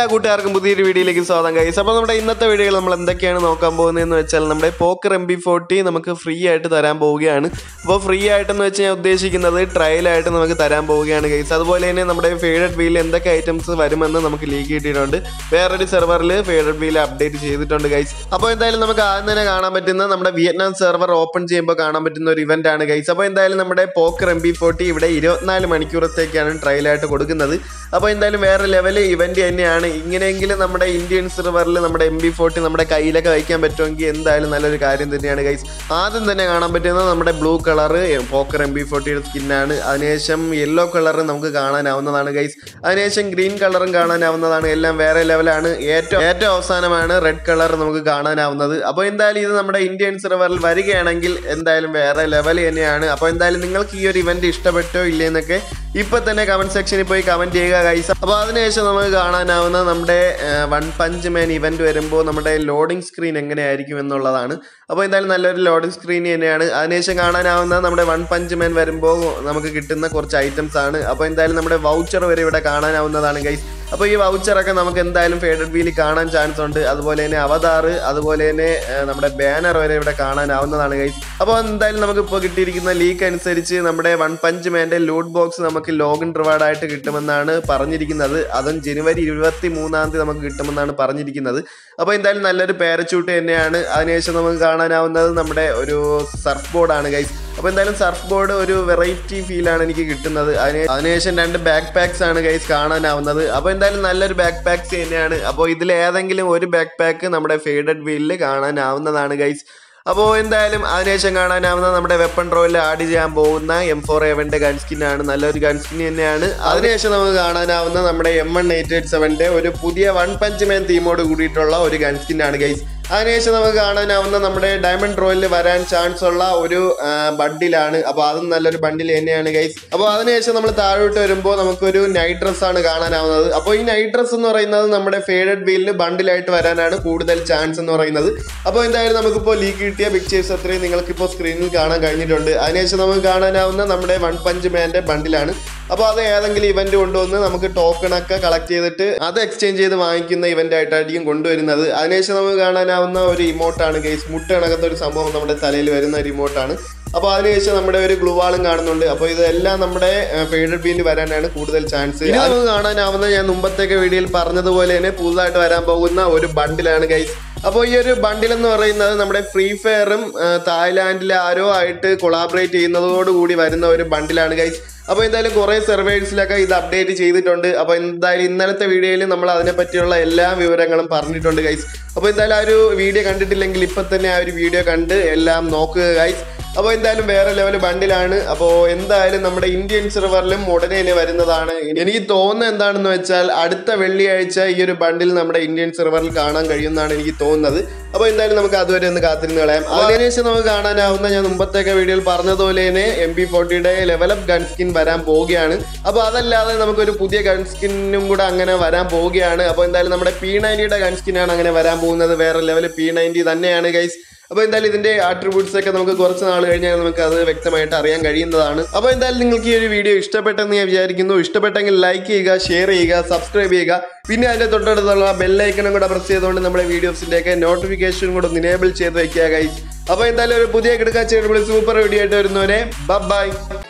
കൂട്ടുകാർക്കും പുതിയൊരു വീഡിയോയിലേക്ക് സ്വാഗതം കൈസ് അപ്പോൾ നമ്മുടെ ഇന്നത്തെ വീഡിയോയിൽ നമ്മൾ എന്തൊക്കെയാണ് നോക്കാൻ പോകുന്നതെന്ന് വെച്ചാൽ നമ്മുടെ പോക്കർ എം ബി ഫോർട്ടി നമുക്ക് ഫ്രീ ആയിട്ട് തരാൻ പോവുകയാണ് അപ്പോൾ ഫ്രീ ആയിട്ടെന്ന് വെച്ച് ഞാൻ ഉദ്ദേശിക്കുന്നത് ട്രയലായിട്ട് നമുക്ക് തരാൻ പോവുകയാണ് കൈസ് അതുപോലെ തന്നെ നമ്മുടെ ഫേഡഡ് വീൽ എന്തൊക്കെ ഐറ്റംസ് വരുമെന്ന് നമുക്ക് ലീക്ക് കിട്ടിയിട്ടുണ്ട് വേറൊരു സെർവറിൽ ഫേഡഡ് വീൽ അപ്ഡേറ്റ് ചെയ്തിട്ടുണ്ട് ഗൈസ് അപ്പോൾ എന്തായാലും നമുക്ക് ആദ്യം തന്നെ കാണാൻ പറ്റുന്ന നമ്മുടെ വിയറ്റ്നാം സെർവർ ഓപ്പൺ ചെയ്യുമ്പോൾ കാണാൻ പറ്റുന്ന ഒരു ഇവന്റ് ആണ് ഗൈസ് അപ്പോൾ എന്തായാലും നമ്മുടെ പോക്കർ എം ബി ഫോർട്ടി ഇവിടെ ഇരുപത്തിനാല് മണിക്കൂറത്തേക്കാണ് ട്രയലായിട്ട് കൊടുക്കുന്നത് അപ്പോൾ എന്തായാലും വേറെ ലെവൽ ഇവന്റ് തന്നെയാണ് ഇങ്ങനെയെങ്കിലും നമ്മുടെ ഇന്ത്യൻ സെർവറിൽ നമ്മുടെ എം ബി ഫോർട്ടി നമ്മുടെ കയ്യിലൊക്കെ വയ്ക്കാൻ പറ്റുമെങ്കിൽ എന്തായാലും നല്ലൊരു കാര്യം തന്നെയാണ് ഗൈസ് ആദ്യം തന്നെ കാണാൻ പറ്റുന്നത് നമ്മുടെ blue colour poker M P ഫോർട്ടിയുടെ സ്കിന്നാണ് അതിനുശേഷം യെല്ലോ കളർ നമുക്ക് കാണാനാവുന്നതാണ് ഗൈസ് അതിനുശേഷം ഗ്രീൻ കളറും കാണാനാവുന്നതാണ് എല്ലാം വേറെ ലെവലാണ് ഏറ്റവും ഏറ്റവും അവസാനമാണ് റെഡ് കളർ നമുക്ക് കാണാനാവുന്നത് അപ്പോൾ എന്തായാലും ഇത് നമ്മുടെ ഇന്ത്യൻ സെർവറിൽ വരികയാണെങ്കിൽ എന്തായാലും വേറെ ലെവൽ തന്നെയാണ് അപ്പോൾ എന്തായാലും നിങ്ങൾക്ക് ഈ ഒരു ഇവന്റ് ഇഷ്ടപ്പെട്ടോ ഇല്ലേന്നൊക്കെ ഇപ്പൊ തന്നെ കമന്റ് സെക്ഷനിൽ പോയി കമന്റ് ചെയ്യുക ഗൈസ് അപ്പോൾ അതിനുശേഷം നമുക്ക് കാണാനാവുന്ന നമ്മുടെ വൺ പഞ്ച് മാൻ ഇവന്റ് വരുമ്പോൾ നമ്മുടെ ലോഡിംഗ് സ്ക്രീൻ എങ്ങനെയായിരിക്കും എന്നുള്ളതാണ് അപ്പോൾ എന്തായാലും നല്ലൊരു ലോഡിംഗ് സ്ക്രീൻ തന്നെയാണ് അതിനുശേഷം കാണാനാവുന്ന നമ്മുടെ വൺ പഞ്ച് മാൻ വരുമ്പോൾ നമുക്ക് കിട്ടുന്ന കുറച്ച് ഐറ്റംസ് ആണ് അപ്പോൾ എന്തായാലും നമ്മുടെ വൗച്ചർ വരെ ഇവിടെ കാണാനാവുന്നതാണ് ഗൈസ് അപ്പോൾ ഈ വൗച്ചറൊക്കെ നമുക്ക് എന്തായാലും ഫേഡഡ് വീലിൽ കാണാൻ ചാൻസ് ഉണ്ട് അതുപോലെ തന്നെ അവതാർ അതുപോലെ തന്നെ ആ, നമ്മുടെ ബാനർ വരെ ഇവിടെ കാണാനാവുന്നതാണ് ഗൈസ് അപ്പോൾ എന്തായാലും നമുക്ക് ഇപ്പോൾ കിട്ടിയിരിക്കുന്ന ലീക്ക് അനുസരിച്ച് നമ്മുടെ വൺ പഞ്ച് മാൻ്റെ ലൂട്ട് ബോക്സ് നമുക്ക് ലോഗിൻ റിവാർഡായിട്ട് കിട്ടുമെന്നാണ് പറഞ്ഞിരിക്കുന്നത് അതും ജനുവരി ഇരുപത്തി മൂന്നാം തീയതി നമുക്ക് കിട്ടുമെന്നാണ് പറഞ്ഞിരിക്കുന്നത് അപ്പോൾ എന്തായാലും നല്ലൊരു പാരച്യൂട്ട് തന്നെയാണ് അതിനുശേഷം നമുക്ക് കാണാനാവുന്നത് നമ്മുടെ ഒരു സർഫ് ബോർഡാണ് ഗൈസ് അപ്പോൾ എന്തായാലും സർഫ് ബോർഡ് ഒരു വെറൈറ്റി ഫീലാണ് എനിക്ക് കിട്ടുന്നത് അതിന് അതിനുശേഷം രണ്ട് ബാക്ക് പാക്സ് ആണ് ഗൈസ് കാണാനാവുന്നത് അപ്പോൾ എന്തായാലും നല്ലൊരു ബാക്ക് പാക്സ് തന്നെയാണ് അപ്പോൾ ഇതിൽ ഏതെങ്കിലും ഒരു ബാക്ക് പാക്ക് നമ്മുടെ ഫേഡഡ് വീലിൽ കാണാനാവുന്നതാണ് ഗൈസ് അപ്പോൾ എന്തായാലും അതിനുശേഷം കാണാനാവുന്ന നമ്മുടെ വെപ്പൺ റോയിൽ ആഡ് ചെയ്യാൻ പോകുന്ന എം ഫോർ എവന്റെ ഗൺ സ്കിൻ ആണ് നല്ലൊരു ഗൺ സ്കിൻ തന്നെയാണ് അതിനുശേഷം നമുക്ക് കാണാനാവുന്ന നമ്മുടെ എം വൺ എയ്റ്റ് എയ്റ്റ് സെവന്റെ ഒരു പുതിയ വൺ പഞ്ച് മാൻ തീമോട് കൂടിയിട്ടുള്ള ഒരു ഗൺ സ്കിൻ ആണ് ഗൈസ് അതിനുശേഷം നമുക്ക് കാണാനാവുന്ന നമ്മുടെ ഡയമണ്ട് റോയിൽ വരാൻ ചാൻസ് ഉള്ള ഒരു ബണ്ടിലാണ് അപ്പോൾ അതും നല്ലൊരു ബണ്ടിൽ തന്നെയാണ് ഗൈസ് അപ്പോൾ അതിനുശേഷം നമ്മൾ താഴോട്ട് വരുമ്പോൾ നമുക്കൊരു നൈറ്റ് ഡ്രസ് ആണ് കാണാനാവുന്നത് അപ്പോൾ ഈ നൈറ്റ് ഡ്രസ് എന്ന് പറയുന്നത് നമ്മുടെ ഫേഡഡ് വീലിന് ബണ്ടിലായിട്ട് വരാനാണ് കൂടുതൽ ചാൻസ് എന്ന് പറയുന്നത് അപ്പോൾ എന്തായാലും നമുക്കിപ്പോൾ ലീക്ക് കിട്ടിയ പിക്ചേഴ്സ് അത്രയും നിങ്ങൾക്കിപ്പോൾ സ്ക്രീനിൽ കാണാൻ കഴിഞ്ഞിട്ടുണ്ട് അതിനുശേഷം നമുക്ക് കാണാനാവുന്ന നമ്മുടെ വൺ പഞ്ച് മാൻ്റെ ബണ്ടിലാണ് അപ്പോൾ അത് ഏതെങ്കിലും ഇവന്റ് കൊണ്ടുവന്ന് നമുക്ക് ടോക്കൺ ഒക്കെ കളക്ട് ചെയ്തിട്ട് അത് എക്സ്ചേഞ്ച് ചെയ്ത് വാങ്ങിക്കുന്ന ഇവന്റ് ആയിട്ടായിരിക്കും കൊണ്ടുവരുന്നത് അതിനുശേഷം നമുക്ക് കാണാനാവുന്ന ഒരു ഇമോട്ടാണ് ഗെയ്സ് മുട്ട കണക്കത്തെ ഒരു സംഭവം നമ്മുടെ തലയിൽ വരുന്ന ഒരു ഇമോട്ടാണ് അപ്പോൾ അതിനുശേഷം നമ്മുടെ ഒരു ഗ്ലൂവാളും കാണുന്നുണ്ട് അപ്പോൾ ഇതെല്ലാം നമ്മുടെ ഫേഡഡ് ബീല് വരാനാണ് കൂടുതൽ ചാൻസ് ഇനി നമുക്ക് കാണാനാവുന്ന ഞാൻ മുമ്പത്തേക്ക് വീഡിയോയിൽ പറഞ്ഞതുപോലെ തന്നെ പുതുതായിട്ട് വരാൻ പോകുന്ന ഒരു ബണ്ടിലാണ് ഗൈസ് അപ്പോൾ ഈ ഒരു ബണ്ടിൽ എന്ന് പറയുന്നത് നമ്മുടെ ഫ്രീ ഫയറും തായ്ലാൻഡിലെ ആരോ ആയിട്ട് കൊളാബറേറ്റ് ചെയ്യുന്നതോടുകൂടി വരുന്ന ഒരു ബണ്ടിലാണ് ഗൈസ് അപ്പോൾ എന്തായാലും കുറേ സെർവേഴ്സിലൊക്കെ ഇത് അപ്ഡേറ്റ് ചെയ്തിട്ടുണ്ട് അപ്പോൾ എന്തായാലും ഇന്നലത്തെ വീഡിയോയിൽ നമ്മൾ അതിനെ പറ്റിയുള്ള എല്ലാ വിവരങ്ങളും പറഞ്ഞിട്ടുണ്ട് ഗൈസ് അപ്പോൾ എന്തായാലും ആ ഒരു വീഡിയോ കണ്ടിട്ടില്ലെങ്കിൽ ഇപ്പം തന്നെ ആ ഒരു വീഡിയോ കണ്ട് എല്ലാം നോക്കുക ഗൈസ് അപ്പോൾ എന്തായാലും വേറെ ലെവൽ ബണ്ടിലാണ് അപ്പോൾ എന്തായാലും നമ്മുടെ ഇന്ത്യൻ സെർവറിലും ഉടനെ തന്നെ വരുന്നതാണ് എനിക്ക് തോന്നുന്നത് എന്താണെന്ന് വെച്ചാൽ അടുത്ത വെള്ളിയാഴ്ച ഈ ഒരു ബണ്ടിൽ നമ്മുടെ ഇന്ത്യൻ സെർവറിൽ കാണാൻ കഴിയുമെന്നാണ് എനിക്ക് തോന്നുന്നത് അപ്പോൾ എന്തായാലും നമുക്ക് അതുവരെ ഒന്ന് കാത്തിരുന്ന് കളയാം അതിനുശേഷം നമുക്ക് കാണാനാവുന്ന ഞാൻ മുമ്പത്തേക്ക് വീഡിയോയിൽ പറഞ്ഞതുപോലെ തന്നെ എം പി ഫോർട്ടിയുടെ ലെവലപ്പ് ഗൺ സ്കിൻ വരാൻ പോവുകയാണ് അപ്പോൾ അതല്ലാതെ നമുക്കൊരു പുതിയ ഗൺ സ്കിന്നും കൂടെ അങ്ങനെ വരാൻ പോവുകയാണ് അപ്പോൾ എന്തായാലും നമ്മുടെ പി നയൻറ്റിയുടെ ഗൺ സ്കിന്നാണ് അങ്ങനെ വരാൻ പോകുന്നത് വേറെ ലെവൽ പി നയൻറ്റി തന്നെയാണ് ഗൈസ് അപ്പോൾ എന്തായാലും ഇതിന്റെ ആട്രിബ്യൂട്ട്സ് ഒക്കെ നമുക്ക് കുറച്ച് നാൾ കഴിഞ്ഞാൽ നമുക്ക് അത് വ്യക്തമായിട്ട് അറിയാൻ കഴിയുന്നതാണ് അപ്പോൾ എന്തായാലും നിങ്ങൾക്ക് ഈ ഒരു വീഡിയോ ഇഷ്ടപ്പെട്ടെന്ന് ഞാൻ വിചാരിക്കുന്നു ഇഷ്ടപ്പെട്ടെങ്കിൽ ലൈക്ക് ചെയ്യുക ഷെയർ ചെയ്യുക സബ്സ്ക്രൈബ് ചെയ്യുക പിന്നെ അതിന്റെ തൊട്ടടുത്തുള്ള ബെല്ലൈക്കനും കൂടെ പ്രസ് ചെയ്തുകൊണ്ട് നമ്മുടെ വീഡിയോസിന്റെ ഒക്കെ നോട്ടിഫിക്കേഷൻ കൂടെ ഒന്ന് ഇനേബിൾ ചെയ്ത് വെക്കുക ഗൈസ് അപ്പോൾ എന്തായാലും ഒരു പുതിയ കിടക്കാച്ച സൂപ്പർ വീഡിയോ ആയിട്ട് വരുന്നവരെ ബൈ